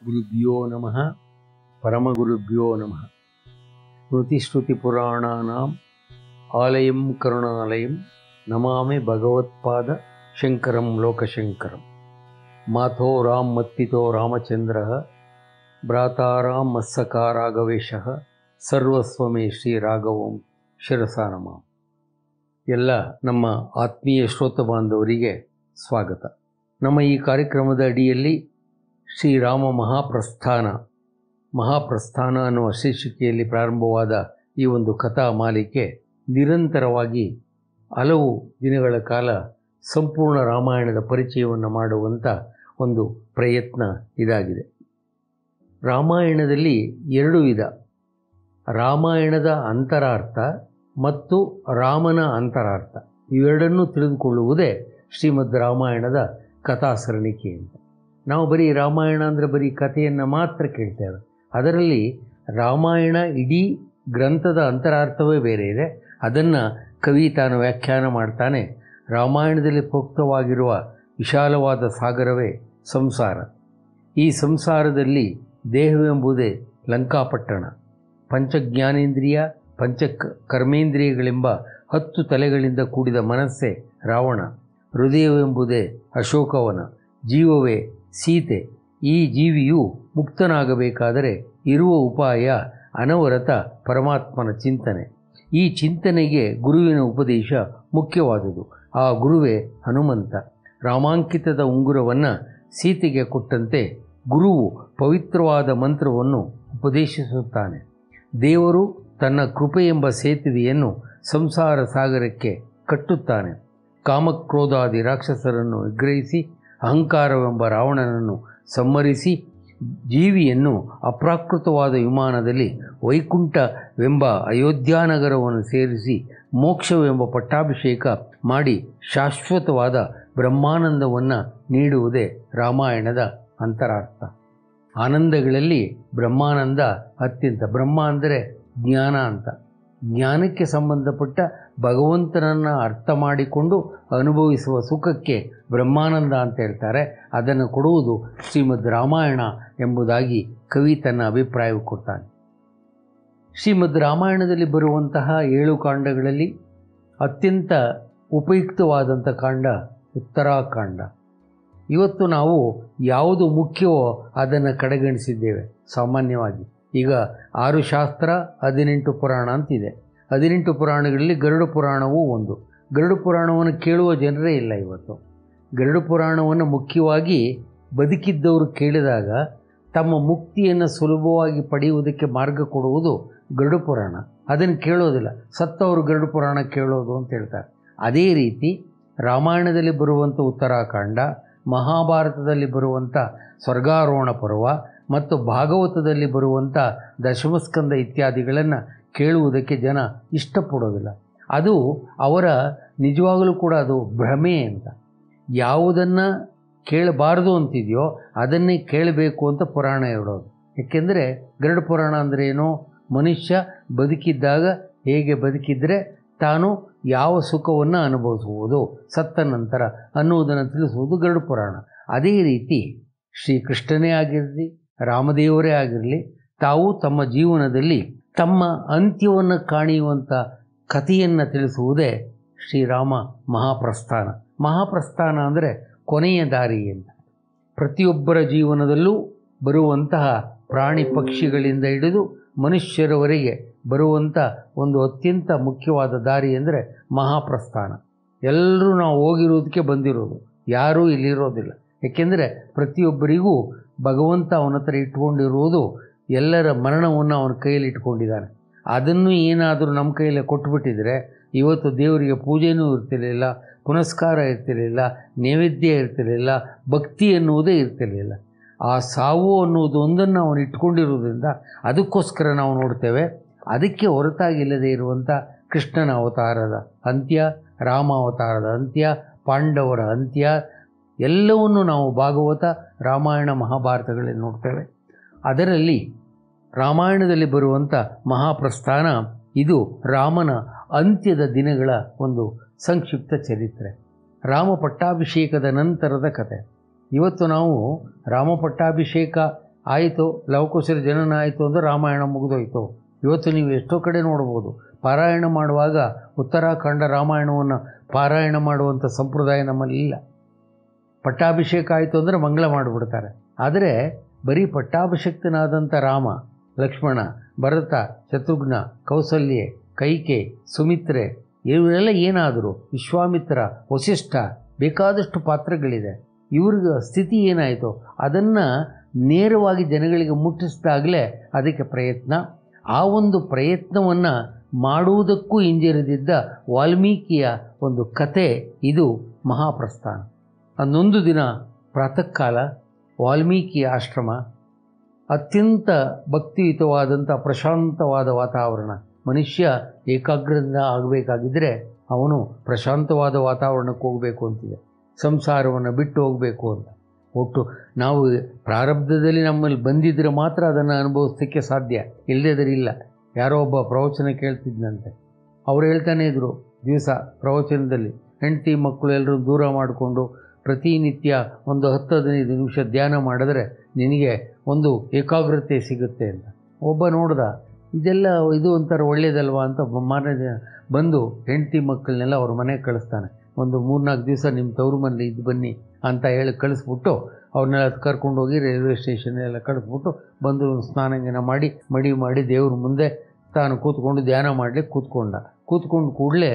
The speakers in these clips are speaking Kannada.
ಗುರುಭ್ಯೋ ನಮಃ ಪರಮಗುರುಭ್ಯೋ ನಮಃ ಸ್ಮೃತಿಶ್ರುತಿಪುರಾಣಾನಾಂ ಆಲಯಂ ಕರುಣಾಲಯಂ ನಮಾಮಿ ಭಗವತ್ಪಾದ ಶಂಕರಂ ಲೋಕಶಂಕರಂ ಮಾಥೋ ರಾಮ್ ಮತ್ತಿತೋ ರಾಮಚಂದ್ರ ಭ್ರಾತಾರಾಮ್ ಮತ್ಸಕಾ ರಾಘವೇಶ ಸರ್ವಸ್ವಮೇ ಶ್ರೀ ರಾಘವಂ ಶಿರಸಾ ನಮ ಎಲ್ಲ ನಮ್ಮ ಆತ್ಮೀಯ ಶ್ರೋತ ಬಾಂಧವರಿಗೆ ಸ್ವಾಗತ ನಮ್ಮ ಈ ಕಾರ್ಯಕ್ರಮದ ಅಡಿಯಲ್ಲಿ ಶ್ರೀರಾಮ ಮಹಾಪ್ರಸ್ಥಾನ ಮಹಾಪ್ರಸ್ಥಾನ ಅನ್ನುವ ಶೀರ್ಷಿಕೆಯಲ್ಲಿ ಪ್ರಾರಂಭವಾದ ಈ ಒಂದು ಕಥಾ ಮಾಲಿಕೆ ನಿರಂತರವಾಗಿ ಹಲವು ದಿನಗಳ ಕಾಲ ಸಂಪೂರ್ಣ ರಾಮಾಯಣದ ಪರಿಚಯವನ್ನು ಮಾಡುವಂಥ ಒಂದು ಪ್ರಯತ್ನ ಇದಾಗಿದೆ ರಾಮಾಯಣದಲ್ಲಿ ಎರಡು ವಿಧ ರಾಮಾಯಣದ ಅಂತರಾರ್ಥ ಮತ್ತು ರಾಮನ ಅಂತರಾರ್ಥ ಇವೆರಡನ್ನೂ ತಿಳಿದುಕೊಳ್ಳುವುದೇ ಶ್ರೀಮದ್ ರಾಮಾಯಣದ ಕಥಾಸರಣಿಕೆ ಅಂತ ನಾವು ಬರೀ ರಾಮಾಯಣ ಅಂದರೆ ಬರೀ ಕಥೆಯನ್ನು ಮಾತ್ರ ಕೇಳ್ತೇವೆ ಅದರಲ್ಲಿ ರಾಮಾಯಣ ಇಡೀ ಗ್ರಂಥದ ಅಂತರಾರ್ಥವೇ ಬೇರೆ ಇದೆ ಅದನ್ನು ಕವಿ ತಾನು ವ್ಯಾಖ್ಯಾನ ಮಾಡ್ತಾನೆ ರಾಮಾಯಣದಲ್ಲಿ ಪ್ರೋಕ್ತವಾಗಿರುವ ವಿಶಾಲವಾದ ಸಾಗರವೇ ಸಂಸಾರ ಈ ಸಂಸಾರದಲ್ಲಿ ದೇಹವೆಂಬುದೇ ಲಂಕಾಪಟ್ಟಣ ಪಂಚಜ್ಞಾನೇಂದ್ರಿಯ ಪಂಚ ಕರ್ಮೇಂದ್ರಿಯಗಳೆಂಬ ಹತ್ತು ತಲೆಗಳಿಂದ ಕೂಡಿದ ಮನಸ್ಸೇ ರಾವಣ ಹೃದಯವೆಂಬುದೇ ಅಶೋಕವನ ಜೀವವೇ ಸೀತೆ ಈ ಜೀವಿಯು ಮುಕ್ತನಾಗಬೇಕಾದರೆ ಇರುವ ಉಪಾಯ ಅನವರತ ಪರಮಾತ್ಮನ ಚಿಂತನೆ ಈ ಚಿಂತನೆಗೆ ಗುರುವಿನ ಉಪದೇಶ ಮುಖ್ಯವಾದುದು ಆ ಗುರುವೇ ಹನುಮಂತ ರಾಮಾಂಕಿತದ ಉಂಗುರವನ್ನು ಸೀತೆಗೆ ಕೊಟ್ಟಂತೆ ಗುರುವು ಪವಿತ್ರವಾದ ಮಂತ್ರವನ್ನು ಉಪದೇಶಿಸುತ್ತಾನೆ ದೇವರು ತನ್ನ ಕೃಪೆ ಎಂಬ ಸೇತುವೆಯನ್ನು ಸಂಸಾರ ಸಾಗರಕ್ಕೆ ಕಟ್ಟುತ್ತಾನೆ ಕಾಮಕ್ರೋಧಾದಿ ರಾಕ್ಷಸರನ್ನು ನಿಗ್ರಹಿಸಿ ಅಹಂಕಾರವೆಂಬ ರಾವಣನನ್ನು ಸಂಹರಿಸಿ ಜೀವಿಯನ್ನು ಅಪ್ರಾಕೃತವಾದ ವಿಮಾನದಲ್ಲಿ ವೈಕುಂಠವೆಂಬ ಅಯೋಧ್ಯಾನಗರವನ್ನು ಸೇರಿಸಿ ಮೋಕ್ಷವೆಂಬ ಪಟ್ಟಾಭಿಷೇಕ ಮಾಡಿ ಶಾಶ್ವತವಾದ ಬ್ರಹ್ಮಾನಂದವನ್ನು ನೀಡುವುದೇ ರಾಮಾಯಣದ ಅಂತರಾರ್ಥ ಆನಂದಗಳಲ್ಲಿ ಬ್ರಹ್ಮಾನಂದ ಅತ್ಯಂತ ಬ್ರಹ್ಮ ಅಂದರೆ ಜ್ಞಾನ ಅಂತ ಜ್ಞಾನಕ್ಕೆ ಸಂಬಂಧಪಟ್ಟ ಭಗವಂತನನ್ನು ಅರ್ಥ ಮಾಡಿಕೊಂಡು ಅನುಭವಿಸುವ ಸುಖಕ್ಕೆ ಬ್ರಹ್ಮಾನಂದ ಅಂತ ಹೇಳ್ತಾರೆ ಅದನ್ನು ಕೊಡುವುದು ಶ್ರೀಮದ್ ರಾಮಾಯಣ ಎಂಬುದಾಗಿ ಕವಿ ತನ್ನ ಅಭಿಪ್ರಾಯ ಕೊಡ್ತಾನೆ ಶ್ರೀಮದ್ ರಾಮಾಯಣದಲ್ಲಿ ಬರುವಂತಹ ಏಳು ಕಾಂಡಗಳಲ್ಲಿ ಅತ್ಯಂತ ಉಪಯುಕ್ತವಾದಂಥ ಕಾಂಡ ಉತ್ತರಾಖಂಡ ಇವತ್ತು ನಾವು ಯಾವುದು ಮುಖ್ಯವೋ ಅದನ್ನು ಕಡೆಗಣಿಸಿದ್ದೇವೆ ಸಾಮಾನ್ಯವಾಗಿ ಈಗ ಆರು ಶಾಸ್ತ್ರ ಹದಿನೆಂಟು ಪುರಾಣ ಅಂತಿದೆ ಹದಿನೆಂಟು ಪುರಾಣಗಳಲ್ಲಿ ಗರುಡ ಪುರಾಣವೂ ಒಂದು ಗರುಡ ಪುರಾಣವನ್ನು ಕೇಳುವ ಜನರೇ ಇಲ್ಲ ಇವತ್ತು ಗರುಡ ಪುರಾಣವನ್ನು ಮುಖ್ಯವಾಗಿ ಬದುಕಿದ್ದವರು ಕೇಳಿದಾಗ ತಮ್ಮ ಮುಕ್ತಿಯನ್ನು ಸುಲಭವಾಗಿ ಪಡೆಯುವುದಕ್ಕೆ ಮಾರ್ಗ ಕೊಡುವುದು ಗರುಡ ಪುರಾಣ ಅದನ್ನು ಕೇಳೋದಿಲ್ಲ ಸತ್ತವರು ಗರುಡ ಪುರಾಣ ಕೇಳೋದು ಅಂತ ಹೇಳ್ತಾರೆ ಅದೇ ರೀತಿ ರಾಮಾಯಣದಲ್ಲಿ ಬರುವಂಥ ಉತ್ತರಾಖಂಡ ಮಹಾಭಾರತದಲ್ಲಿ ಬರುವಂಥ ಸ್ವರ್ಗಾರೋಹಣ ಪರ್ವ ಮತ್ತು ಭಾಗವತದಲ್ಲಿ ಬರುವಂಥ ದಶಮಸ್ಕಂದ ಇತ್ಯಾದಿಗಳನ್ನು ಕೇಳುವುದಕ್ಕೆ ಜನ ಇಷ್ಟಪಡೋದಿಲ್ಲ ಅದು ಅವರ ನಿಜವಾಗಲೂ ಕೂಡ ಅದು ಭ್ರಮೆ ಅಂತ ಯಾವುದನ್ನು ಕೇಳಬಾರ್ದು ಅಂತಿದೆಯೋ ಅದನ್ನೇ ಕೇಳಬೇಕು ಅಂತ ಪುರಾಣ ಹೇಳೋದು ಏಕೆಂದರೆ ಗರುಡ ಪುರಾಣ ಅಂದರೆ ಏನು ಮನುಷ್ಯ ಬದುಕಿದ್ದಾಗ ಹೇಗೆ ಬದುಕಿದರೆ ತಾನು ಯಾವ ಸುಖವನ್ನು ಅನುಭವಿಸುವುದು ಸತ್ತ ನಂತರ ಅನ್ನುವುದನ್ನು ತಿಳಿಸುವುದು ಗರುಡ ಪುರಾಣ ಅದೇ ರೀತಿ ಶ್ರೀಕೃಷ್ಣನೇ ಆಗಿರಲಿ ರಾಮದೇವರೇ ಆಗಿರಲಿ ತಾವು ತಮ್ಮ ಜೀವನದಲ್ಲಿ ತಮ್ಮ ಅಂತ್ಯವನ್ನು ಕಾಣಿಯುವಂಥ ಕಥೆಯನ್ನು ತಿಳಿಸುವುದೇ ಶ್ರೀರಾಮ ಮಹಾಪ್ರಸ್ಥಾನ ಮಹಾಪ್ರಸ್ಥಾನ ಅಂದರೆ ಕೊನೆಯ ದಾರಿ ಅಂತ ಪ್ರತಿಯೊಬ್ಬರ ಜೀವನದಲ್ಲೂ ಬರುವಂತಹ ಪ್ರಾಣಿ ಪಕ್ಷಿಗಳಿಂದ ಹಿಡಿದು ಮನುಷ್ಯರವರೆಗೆ ಬರುವಂಥ ಒಂದು ಅತ್ಯಂತ ಮುಖ್ಯವಾದ ದಾರಿ ಅಂದರೆ ಮಹಾಪ್ರಸ್ಥಾನ ಎಲ್ಲರೂ ನಾವು ಹೋಗಿರೋದಕ್ಕೆ ಬಂದಿರೋದು ಯಾರೂ ಇಲ್ಲಿರೋದಿಲ್ಲ ಏಕೆಂದರೆ ಪ್ರತಿಯೊಬ್ಬರಿಗೂ ಭಗವಂತ ಅವನ ಹತ್ರ ಇಟ್ಕೊಂಡಿರುವುದು ಎಲ್ಲರ ಮರಣವನ್ನು ಅವನ ಕೈಯಲ್ಲಿ ಇಟ್ಕೊಂಡಿದ್ದಾನೆ ಅದನ್ನು ಏನಾದರೂ ನಮ್ಮ ಕೈಯಲ್ಲಿ ಕೊಟ್ಬಿಟ್ಟಿದ್ರೆ ಇವತ್ತು ದೇವರಿಗೆ ಪೂಜೆನೂ ಇರ್ತಿರಲಿಲ್ಲ ಪುನಸ್ಕಾರ ಇರ್ತಿರಲಿಲ್ಲ ನೈವೇದ್ಯ ಇರ್ತಿರಲಿಲ್ಲ ಭಕ್ತಿ ಎನ್ನುವುದೇ ಇರ್ತಿರಲಿಲ್ಲ ಆ ಸಾವು ಅನ್ನುವುದು ಒಂದನ್ನು ಅವನು ಇಟ್ಕೊಂಡಿರುವುದರಿಂದ ಅದಕ್ಕೋಸ್ಕರ ನಾವು ನೋಡ್ತೇವೆ ಅದಕ್ಕೆ ಹೊರತಾಗಿಲ್ಲದೆ ಇರುವಂಥ ಕೃಷ್ಣನ ಅವತಾರದ ಅಂತ್ಯ ರಾಮ ಅವತಾರದ ಅಂತ್ಯ ಪಾಂಡವರ ಅಂತ್ಯ ಎಲ್ಲವನ್ನು ನಾವು ಭಾಗವತ ರಾಮಾಯಣ ಮಹಾಭಾರತಗಳಲ್ಲಿ ನೋಡ್ತೇವೆ ಅದರಲ್ಲಿ ರಾಮಾಯಣದಲ್ಲಿ ಬರುವಂಥ ಮಹಾಪ್ರಸ್ಥಾನ ಇದು ರಾಮನ ಅಂತ್ಯದ ದಿನಗಳ ಒಂದು ಸಂಕ್ಷಿಪ್ತ ಚರಿತ್ರೆ ರಾಮ ಪಟ್ಟಾಭಿಷೇಕದ ನಂತರದ ಕತೆ ಇವತ್ತು ನಾವು ರಾಮ ಪಟ್ಟಾಭಿಷೇಕ ಆಯಿತು ಲವಕುಶರ ಜನನ ಆಯಿತು ಅಂದರೆ ರಾಮಾಯಣ ಮುಗಿದೋಯ್ತು ಇವತ್ತು ನೀವು ಎಷ್ಟೋ ಕಡೆ ನೋಡ್ಬೋದು ಪಾರಾಯಣ ಮಾಡುವಾಗ ಉತ್ತರಾಖಂಡ ರಾಮಾಯಣವನ್ನು ಪಾರಾಯಣ ಮಾಡುವಂಥ ಸಂಪ್ರದಾಯ ನಮ್ಮಲ್ಲಿ ಇಲ್ಲ ಪಟ್ಟಾಭಿಷೇಕ ಆಯಿತು ಅಂದರೆ ಮಂಗಳ ಮಾಡಿಬಿಡ್ತಾರೆ ಆದರೆ ಬರೀ ಪಟ್ಟಾಭಿಷಕ್ತನಾದಂಥ ರಾಮ ಲಕ್ಷ್ಮಣ ಭರತ ಶತ್ರುಘ್ನ ಕೌಸಲ್ಯೆ ಕೈಕೆ ಸುಮಿತ್ರೆ ಇವರೆಲ್ಲ ಏನಾದರು ವಿಶ್ವಾಮಿತ್ರ ವಸಿಷ್ಠ ಬೇಕಾದಷ್ಟು ಪಾತ್ರಗಳಿದೆ ಇವ್ರಿಗೆ ಸ್ಥಿತಿ ಏನಾಯಿತು ಅದನ್ನು ನೇರವಾಗಿ ಜನಗಳಿಗೆ ಮುಟ್ಟಿಸಿದಾಗಲೇ ಅದಕ್ಕೆ ಪ್ರಯತ್ನ ಆ ಒಂದು ಪ್ರಯತ್ನವನ್ನು ಮಾಡುವುದಕ್ಕೂ ಹಿಂಜರಿದಿದ್ದ ವಾಲ್ಮೀಕಿಯ ಒಂದು ಕತೆ ಇದು ಮಹಾಪ್ರಸ್ಥಾನ ಹನ್ನೊಂದು ದಿನ ಪ್ರಾತಃ ಕಾಲ ವಾಲ್ಮೀಕಿ ಆಶ್ರಮ ಅತ್ಯಂತ ಭಕ್ತಿಯುತವಾದಂಥ ಪ್ರಶಾಂತವಾದ ವಾತಾವರಣ ಮನುಷ್ಯ ಏಕಾಗ್ರದಿಂದ ಆಗಬೇಕಾಗಿದ್ದರೆ ಅವನು ಪ್ರಶಾಂತವಾದ ವಾತಾವರಣಕ್ಕೆ ಹೋಗಬೇಕು ಅಂತಿದೆ ಸಂಸಾರವನ್ನು ಬಿಟ್ಟು ಹೋಗಬೇಕು ಅಂತ ಒಟ್ಟು ನಾವು ಪ್ರಾರಬ್ಧದಲ್ಲಿ ನಮ್ಮಲ್ಲಿ ಬಂದಿದ್ದರೆ ಮಾತ್ರ ಅದನ್ನು ಅನುಭವಿಸಲಿಕ್ಕೆ ಸಾಧ್ಯ ಇಲ್ಲದಿದ್ದರೆ ಯಾರೋ ಒಬ್ಬ ಪ್ರವಚನ ಕೇಳ್ತಿದ್ದಂತೆ ಅವ್ರು ಹೇಳ್ತಾನೆ ಇದ್ದರು ದಿವಸ ಪ್ರವಚನದಲ್ಲಿ ಹೆಂಡತಿ ಮಕ್ಕಳು ಎಲ್ಲರೂ ದೂರ ಮಾಡಿಕೊಂಡು ಪ್ರತಿನಿತ್ಯ ಒಂದು ಹತ್ತು ಹದಿನೈದು ನಿಮಿಷ ಧ್ಯಾನ ಮಾಡಿದ್ರೆ ನಿನಗೆ ಒಂದು ಏಕಾಗ್ರತೆ ಸಿಗುತ್ತೆ ಅಂತ ಒಬ್ಬ ನೋಡ್ದ ಇದೆಲ್ಲ ಇದು ಒಂಥರ ಒಳ್ಳೇದಲ್ವಾ ಅಂತ ಮಾರನೇ ದಿನ ಬಂದು ಹೆಂಡತಿ ಮಕ್ಕಳನ್ನೆಲ್ಲ ಅವ್ರ ಮನೆಗೆ ಕಳಿಸ್ತಾನೆ ಒಂದು ಮೂರ್ನಾಲ್ಕು ದಿವಸ ನಿಮ್ಮ ತವ್ರ ಮನೇಲಿ ಇದು ಬನ್ನಿ ಅಂತ ಹೇಳಿ ಕಳಿಸ್ಬಿಟ್ಟು ಅವ್ರನ್ನೆಲ್ಲ ಕರ್ಕೊಂಡು ಹೋಗಿ ರೈಲ್ವೆ ಸ್ಟೇಷನ್ ಎಲ್ಲ ಕಳಿಸ್ಬಿಟ್ಟು ಬಂದು ಸ್ನಾನ ಗೀನ ಮಾಡಿ ಮಡಿ ಮಾಡಿ ದೇವ್ರ ಮುಂದೆ ತಾನು ಕೂತ್ಕೊಂಡು ಧ್ಯಾನ ಮಾಡಲಿಕ್ಕೆ ಕೂತ್ಕೊಂಡ ಕೂತ್ಕೊಂಡು ಕೂಡಲೇ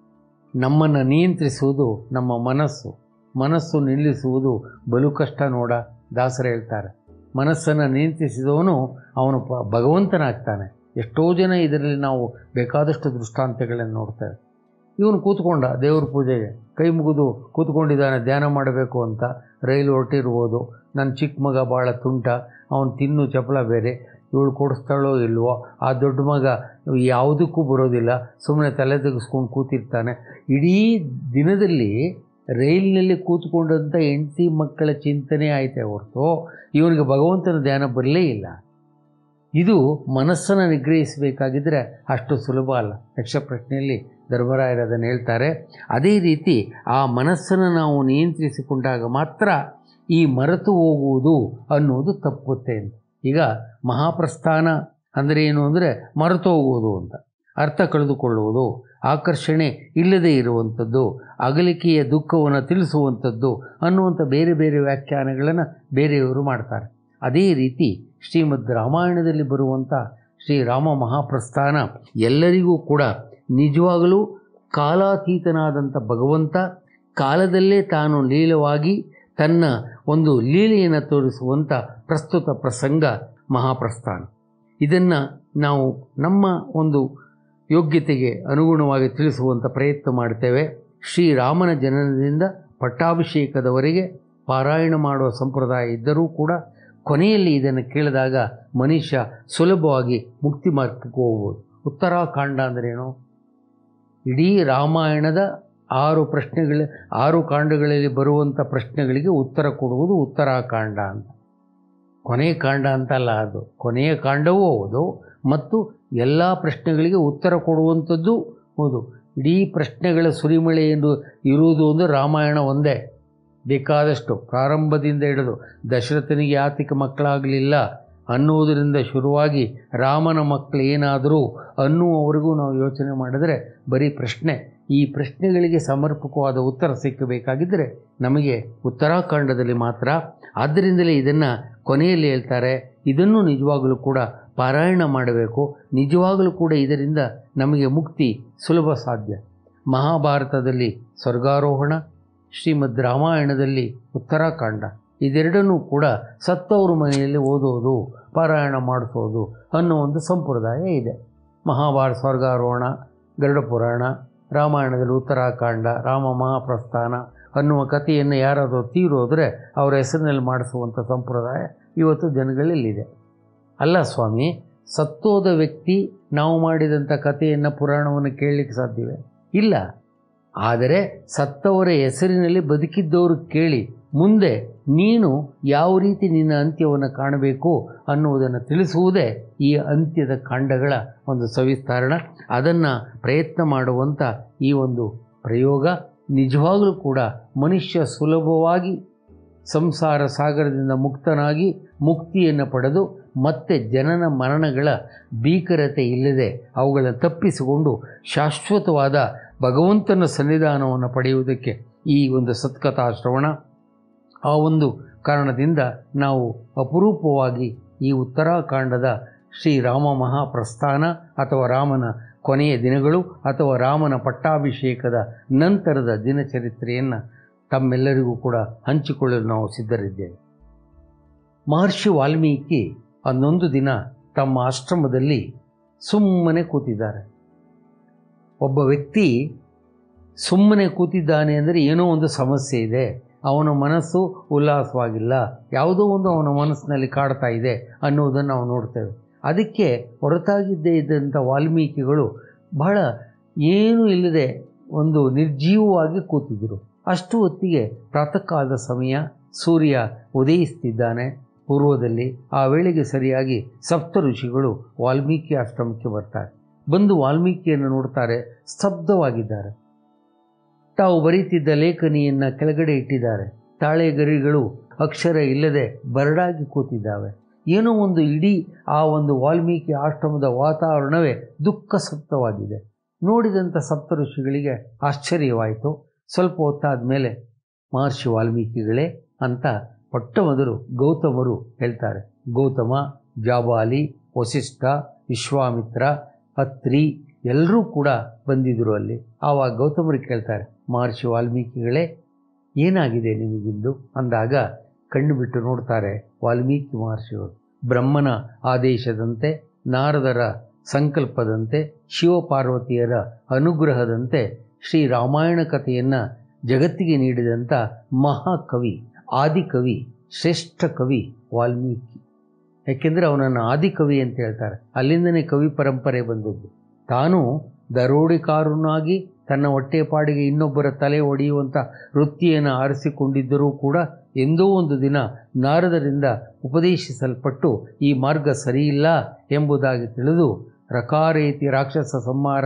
ನಮ್ಮನ್ನು ನಿಯಂತ್ರಿಸುವುದು ನಮ್ಮ ಮನಸ್ಸು ಮನಸ್ಸು ನಿಲ್ಲಿಸುವುದು ಬಲು ಕಷ್ಟ ನೋಡ ದಾಸರು ಹೇಳ್ತಾರೆ ಮನಸ್ಸನ್ನು ನಿಯಂತ್ರಿಸಿದವನು ಅವನು ಪ ಭಗವಂತನಾಗ್ತಾನೆ ಎಷ್ಟೋ ಜನ ಇದರಲ್ಲಿ ನಾವು ಬೇಕಾದಷ್ಟು ದೃಷ್ಟಾಂತಗಳನ್ನು ನೋಡ್ತೇವೆ ಇವನು ಕೂತ್ಕೊಂಡ ದೇವ್ರ ಪೂಜೆಗೆ ಕೈ ಮುಗಿದು ಕೂತ್ಕೊಂಡಿದ್ದಾನೆ ಧ್ಯಾನ ಮಾಡಬೇಕು ಅಂತ ರೈಲು ಹೊರಟಿರ್ಬೋದು ನನ್ನ ಚಿಕ್ಕ ಮಗ ಭಾಳ ತುಂಟ ಅವನು ತಿನ್ನು ಚಪಲ ಬೇರೆ ಇವಳು ಕೊಡಿಸ್ತಾಳೋ ಇಲ್ವೋ ಆ ದೊಡ್ಡ ಮಗ ಯಾವುದಕ್ಕೂ ಬರೋದಿಲ್ಲ ಸುಮ್ಮನೆ ತಲೆ ತೆಗೆಸ್ಕೊಂಡು ಕೂತಿರ್ತಾನೆ ಇಡೀ ದಿನದಲ್ಲಿ ರೈಲಿನಲ್ಲಿ ಕೂತ್ಕೊಂಡಂಥ ಹೆಂಡತಿ ಮಕ್ಕಳ ಚಿಂತನೆ ಆಯ್ತೆ ಹೊರತು ಇವನಿಗೆ ಭಗವಂತನ ಧ್ಯಾನ ಬರಲೇ ಇಲ್ಲ ಇದು ಮನಸ್ಸನ್ನು ನಿಗ್ರಹಿಸಬೇಕಾಗಿದ್ದರೆ ಅಷ್ಟು ಸುಲಭ ಅಲ್ಲ ಯಕ್ಷ ಪ್ರಶ್ನೆಯಲ್ಲಿ ಧರ್ಮರಾಯರು ಅದನ್ನು ಹೇಳ್ತಾರೆ ಅದೇ ರೀತಿ ಆ ಮನಸ್ಸನ್ನು ನಾವು ನಿಯಂತ್ರಿಸಿಕೊಂಡಾಗ ಮಾತ್ರ ಈ ಮರೆತು ಹೋಗುವುದು ಅನ್ನೋದು ತಪ್ಪುತ್ತೆ ಅಂತ ಈಗ ಮಹಾಪ್ರಸ್ಥಾನ ಅಂದರೆ ಏನು ಅಂದರೆ ಮರೆತು ಹೋಗುವುದು ಅಂತ ಅರ್ಥ ಕಳೆದುಕೊಳ್ಳುವುದು ಆಕರ್ಷಣೆ ಇಲ್ಲದೇ ಇರುವಂಥದ್ದು ಅಗಲಿಕೆಯ ದುಃಖವನ್ನು ತಿಳಿಸುವಂಥದ್ದು ಅನ್ನುವಂಥ ಬೇರೆ ಬೇರೆ ವ್ಯಾಖ್ಯಾನಗಳನ್ನು ಬೇರೆಯವರು ಮಾಡ್ತಾರೆ ಅದೇ ರೀತಿ ಶ್ರೀಮದ್ ರಾಮಾಯಣದಲ್ಲಿ ಬರುವಂಥ ಶ್ರೀರಾಮ ಮಹಾಪ್ರಸ್ಥಾನ ಎಲ್ಲರಿಗೂ ಕೂಡ ನಿಜವಾಗಲೂ ಕಾಲಾತೀತನಾದಂಥ ಭಗವಂತ ಕಾಲದಲ್ಲೇ ತಾನು ಲೀಲವಾಗಿ ತನ್ನ ಒಂದು ಲೀಲೆಯನ್ನು ತೋರಿಸುವಂಥ ಪ್ರಸ್ತುತ ಪ್ರಸಂಗ ಮಹಾಪ್ರಸ್ಥಾನ ಇದನ್ನು ನಾವು ನಮ್ಮ ಒಂದು ಯೋಗ್ಯತೆಗೆ ಅನುಗುಣವಾಗಿ ತಿಳಿಸುವಂಥ ಪ್ರಯತ್ನ ಮಾಡ್ತೇವೆ ಶ್ರೀರಾಮನ ಜನನದಿಂದ ಪಟ್ಟಾಭಿಷೇಕದವರೆಗೆ ಪಾರಾಯಣ ಮಾಡುವ ಸಂಪ್ರದಾಯ ಇದ್ದರೂ ಕೂಡ ಕೊನೆಯಲ್ಲಿ ಇದನ್ನು ಕೇಳಿದಾಗ ಮನುಷ್ಯ ಸುಲಭವಾಗಿ ಮುಕ್ತಿ ಮಾರ್ಗಕ್ಕೆ ಹೋಗ್ಬೋದು ಉತ್ತರಾಖಂಡ ಅಂದ್ರೇನು ಇಡೀ ರಾಮಾಯಣದ ಆರು ಪ್ರಶ್ನೆಗಳ ಆರು ಕಾಂಡಗಳಲ್ಲಿ ಬರುವಂಥ ಪ್ರಶ್ನೆಗಳಿಗೆ ಉತ್ತರ ಕೊಡುವುದು ಉತ್ತರಾಖಂಡ ಅಂತ ಕೊನೆಯ ಕಾಂಡ ಅಂತಲ್ಲ ಅದು ಕೊನೆಯ ಕಾಂಡವೂ ಹೌದು ಮತ್ತು ಎಲ್ಲ ಪ್ರಶ್ನೆಗಳಿಗೆ ಉತ್ತರ ಕೊಡುವಂಥದ್ದು ಹೌದು ಇಡೀ ಪ್ರಶ್ನೆಗಳ ಸುರಿಮಳೆ ಎಂದು ಇರುವುದು ಒಂದು ರಾಮಾಯಣ ಒಂದೇ ಬೇಕಾದಷ್ಟು ಪ್ರಾರಂಭದಿಂದ ಹಿಡಿದು ದಶರಥನಿಗೆ ಯಾತಿಕ ಮಕ್ಕಳಾಗಲಿಲ್ಲ ಅನ್ನುವುದರಿಂದ ಶುರುವಾಗಿ ರಾಮನ ಮಕ್ಕಳು ಏನಾದರೂ ಅನ್ನುವವರೆಗೂ ನಾವು ಯೋಚನೆ ಮಾಡಿದರೆ ಬರೀ ಪ್ರಶ್ನೆ ಈ ಪ್ರಶ್ನೆಗಳಿಗೆ ಸಮರ್ಪಕವಾದ ಉತ್ತರ ಸಿಕ್ಕಬೇಕಾಗಿದ್ದರೆ ನಮಗೆ ಉತ್ತರಾಖಂಡದಲ್ಲಿ ಮಾತ್ರ ಆದ್ದರಿಂದಲೇ ಇದನ್ನು ಕೊನೆಯಲ್ಲಿ ಹೇಳ್ತಾರೆ ಇದನ್ನು ನಿಜವಾಗಲೂ ಕೂಡ ಪಾರಾಯಣ ಮಾಡಬೇಕು ನಿಜವಾಗಲೂ ಕೂಡ ಇದರಿಂದ ನಮಗೆ ಮುಕ್ತಿ ಸುಲಭ ಸಾಧ್ಯ ಮಹಾಭಾರತದಲ್ಲಿ ಸ್ವರ್ಗಾರೋಹಣ ಶ್ರೀಮದ್ ರಾಮಾಯಣದಲ್ಲಿ ಉತ್ತರಾಖಂಡ ಇದೆರಡನ್ನೂ ಕೂಡ ಸತ್ತವರು ಮನೆಯಲ್ಲಿ ಓದೋದು ಪಾರಾಯಣ ಮಾಡಿಸೋದು ಅನ್ನೋ ಒಂದು ಸಂಪ್ರದಾಯ ಇದೆ ಮಹಾಭಾರತ ಸ್ವರ್ಗಾರೋಹಣ ಗರುಡ ಪುರಾಣ ರಾಮಾಯಣದಲ್ಲಿ ಉತ್ತರಾಖಂಡ ರಾಮ ಮಹಾಪ್ರಸ್ಥಾನ ಅನ್ನುವ ಕಥೆಯನ್ನು ಯಾರಾದರೂ ತೀರೋದ್ರೆ ಅವರ ಹೆಸರಿನಲ್ಲಿ ಮಾಡಿಸುವಂಥ ಸಂಪ್ರದಾಯ ಇವತ್ತು ಜನಗಳಲ್ಲಿದೆ ಅಲ್ಲ ಸ್ವಾಮಿ ಸತ್ತೋದ ವ್ಯಕ್ತಿ ನಾವು ಮಾಡಿದಂಥ ಕಥೆಯನ್ನು ಪುರಾಣವನ್ನು ಕೇಳಲಿಕ್ಕೆ ಸಾಧ್ಯವೇ ಇಲ್ಲ ಆದರೆ ಸತ್ತವರ ಹೆಸರಿನಲ್ಲಿ ಬದುಕಿದ್ದವರು ಕೇಳಿ ಮುಂದೆ ನೀನು ಯಾವ ರೀತಿ ನಿನ್ನ ಅಂತ್ಯವನ್ನು ಕಾಣಬೇಕು ಅನ್ನುವುದನ್ನು ತಿಳಿಸುವುದೇ ಈ ಅಂತ್ಯದ ಕಾಂಡಗಳ ಒಂದು ಸವಿಸ್ತರಣ ಅದನ್ನು ಪ್ರಯತ್ನ ಮಾಡುವಂಥ ಈ ಒಂದು ಪ್ರಯೋಗ ನಿಜವಾಗಲೂ ಕೂಡ ಮನುಷ್ಯ ಸುಲಭವಾಗಿ ಸಂಸಾರ ಸಾಗರದಿಂದ ಮುಕ್ತನಾಗಿ ಮುಕ್ತಿಯನ್ನು ಪಡೆದು ಮತ್ತೆ ಜನನ ಮರಣಗಳ ಭೀಕರತೆ ಇಲ್ಲದೆ ಅವುಗಳನ್ನು ತಪ್ಪಿಸಿಕೊಂಡು ಶಾಶ್ವತವಾದ ಭಗವಂತನ ಸನ್ನಿಧಾನವನ್ನು ಪಡೆಯುವುದಕ್ಕೆ ಈ ಒಂದು ಸತ್ಕಥಾ ಶ್ರವಣ ಆ ಒಂದು ಕಾರಣದಿಂದ ನಾವು ಅಪರೂಪವಾಗಿ ಈ ಉತ್ತರಾಖಂಡದ ಶ್ರೀರಾಮ ಮಹಾಪ್ರಸ್ಥಾನ ಅಥವಾ ರಾಮನ ಕೊನೆಯ ದಿನಗಳು ಅಥವಾ ರಾಮನ ಪಟ್ಟಾಭಿಷೇಕದ ನಂತರದ ದಿನಚರಿತ್ರೆಯನ್ನು ತಮ್ಮೆಲ್ಲರಿಗೂ ಕೂಡ ಹಂಚಿಕೊಳ್ಳಲು ನಾವು ಸಿದ್ಧರಿದ್ದೇವೆ ಮಹರ್ಷಿ ವಾಲ್ಮೀಕಿ ಹನ್ನೊಂದು ದಿನ ತಮ್ಮ ಆಶ್ರಮದಲ್ಲಿ ಸುಮ್ಮನೆ ಕೂತಿದ್ದಾರೆ ಒಬ್ಬ ವ್ಯಕ್ತಿ ಸುಮ್ಮನೆ ಕೂತಿದ್ದಾನೆ ಅಂದರೆ ಏನೋ ಒಂದು ಸಮಸ್ಯೆ ಇದೆ ಅವನ ಮನಸ್ಸು ಉಲ್ಲಾಸವಾಗಿಲ್ಲ ಯಾವುದೋ ಒಂದು ಅವನ ಮನಸ್ಸಿನಲ್ಲಿ ಕಾಡ್ತಾ ಇದೆ ಅನ್ನೋದನ್ನು ನಾವು ನೋಡ್ತೇವೆ ಅದಕ್ಕೆ ಹೊರತಾಗಿದ್ದೇ ಇದ್ದಂಥ ವಾಲ್ಮೀಕಿಗಳು ಬಹಳ ಏನೂ ಇಲ್ಲದೆ ಒಂದು ನಿರ್ಜೀವವಾಗಿ ಕೂತಿದ್ದರು ಅಷ್ಟು ಹೊತ್ತಿಗೆ ಪ್ರಾತಃ ಕಾಲದ ಸಮಯ ಸೂರ್ಯ ಉದಯಿಸ್ತಿದ್ದಾನೆ ಪೂರ್ವದಲ್ಲಿ ಆ ವೇಳೆಗೆ ಸರಿಯಾಗಿ ಸಪ್ತ ಋಷಿಗಳು ವಾಲ್ಮೀಕಿ ಆಶ್ರಮಕ್ಕೆ ಬರ್ತಾರೆ ಬಂದು ವಾಲ್ಮೀಕಿಯನ್ನು ನೋಡ್ತಾರೆ ಸ್ತಬ್ಧವಾಗಿದ್ದಾರೆ ತಾವು ಬರೀತಿದ್ದ ಲೇಖನಿಯನ್ನು ಕೆಳಗಡೆ ಇಟ್ಟಿದ್ದಾರೆ ತಾಳೆಗರಿಗಳು ಅಕ್ಷರ ಇಲ್ಲದೆ ಬರಡಾಗಿ ಕೂತಿದ್ದಾವೆ ಏನೋ ಒಂದು ಇಡೀ ಆ ಒಂದು ವಾಲ್ಮೀಕಿ ಆಶ್ರಮದ ವಾತಾವರಣವೇ ದುಃಖಸಪ್ತವಾಗಿದೆ ನೋಡಿದಂಥ ಸಪ್ತ ಋಷಿಗಳಿಗೆ ಆಶ್ಚರ್ಯವಾಯಿತು ಸ್ವಲ್ಪ ಹೊತ್ತಾದ ಮೇಲೆ ಮಹರ್ಷಿ ವಾಲ್ಮೀಕಿಗಳೇ ಅಂತ ಪಟ್ಟ ಮೊದಲು ಗೌತಮರು ಹೇಳ್ತಾರೆ ಗೌತಮ ಜಾಬಾಲಿ ವಸಿಷ್ಠ ವಿಶ್ವಾಮಿತ್ರ ಅತ್ರಿ ಎಲ್ಲರೂ ಕೂಡ ಬಂದಿದ್ದರು ಅಲ್ಲಿ ಆವಾಗ ಗೌತಮರು ಕೇಳ್ತಾರೆ ಮಹರ್ಷಿ ವಾಲ್ಮೀಕಿಗಳೇ ಏನಾಗಿದೆ ನಿಮಗಿಂದು ಅಂದಾಗ ಕಣ್ಣು ಬಿಟ್ಟು ನೋಡ್ತಾರೆ ವಾಲ್ಮೀಕಿ ಮಹರ್ಷಿಗಳು ಬ್ರಹ್ಮನ ಆದೇಶದಂತೆ ನಾರದರ ಸಂಕಲ್ಪದಂತೆ ಶಿವಪಾರ್ವತಿಯರ ಅನುಗ್ರಹದಂತೆ ಶ್ರೀ ರಾಮಾಯಣ ಕಥೆಯನ್ನು ಜಗತ್ತಿಗೆ ನೀಡಿದಂಥ ಮಹಾಕವಿ ಆದಿಕವಿ ಶ್ರೇಷ್ಠ ಕವಿ ವಾಲ್ಮೀಕಿ ಯಾಕೆಂದರೆ ಅವನನ್ನು ಆದಿಕವಿ ಅಂತ ಹೇಳ್ತಾರೆ ಅಲ್ಲಿಂದನೇ ಕವಿ ಪರಂಪರೆ ಬಂದದ್ದು ತಾನು ದರೋಡಿಕಾರನಾಗಿ ತನ್ನ ಹೊಟ್ಟೆಪಾಡಿಗೆ ಇನ್ನೊಬ್ಬರ ತಲೆ ಒಡೆಯುವಂಥ ವೃತ್ತಿಯನ್ನು ಆರಿಸಿಕೊಂಡಿದ್ದರೂ ಕೂಡ ಎಂದೋ ಒಂದು ದಿನ ನಾರದರಿಂದ ಉಪದೇಶಿಸಲ್ಪಟ್ಟು ಈ ಮಾರ್ಗ ಸರಿಯಿಲ್ಲ ಎಂಬುದಾಗಿ ತಿಳಿದು ರಕಾರೇತಿ ರಾಕ್ಷಸ ಸಂಹಾರ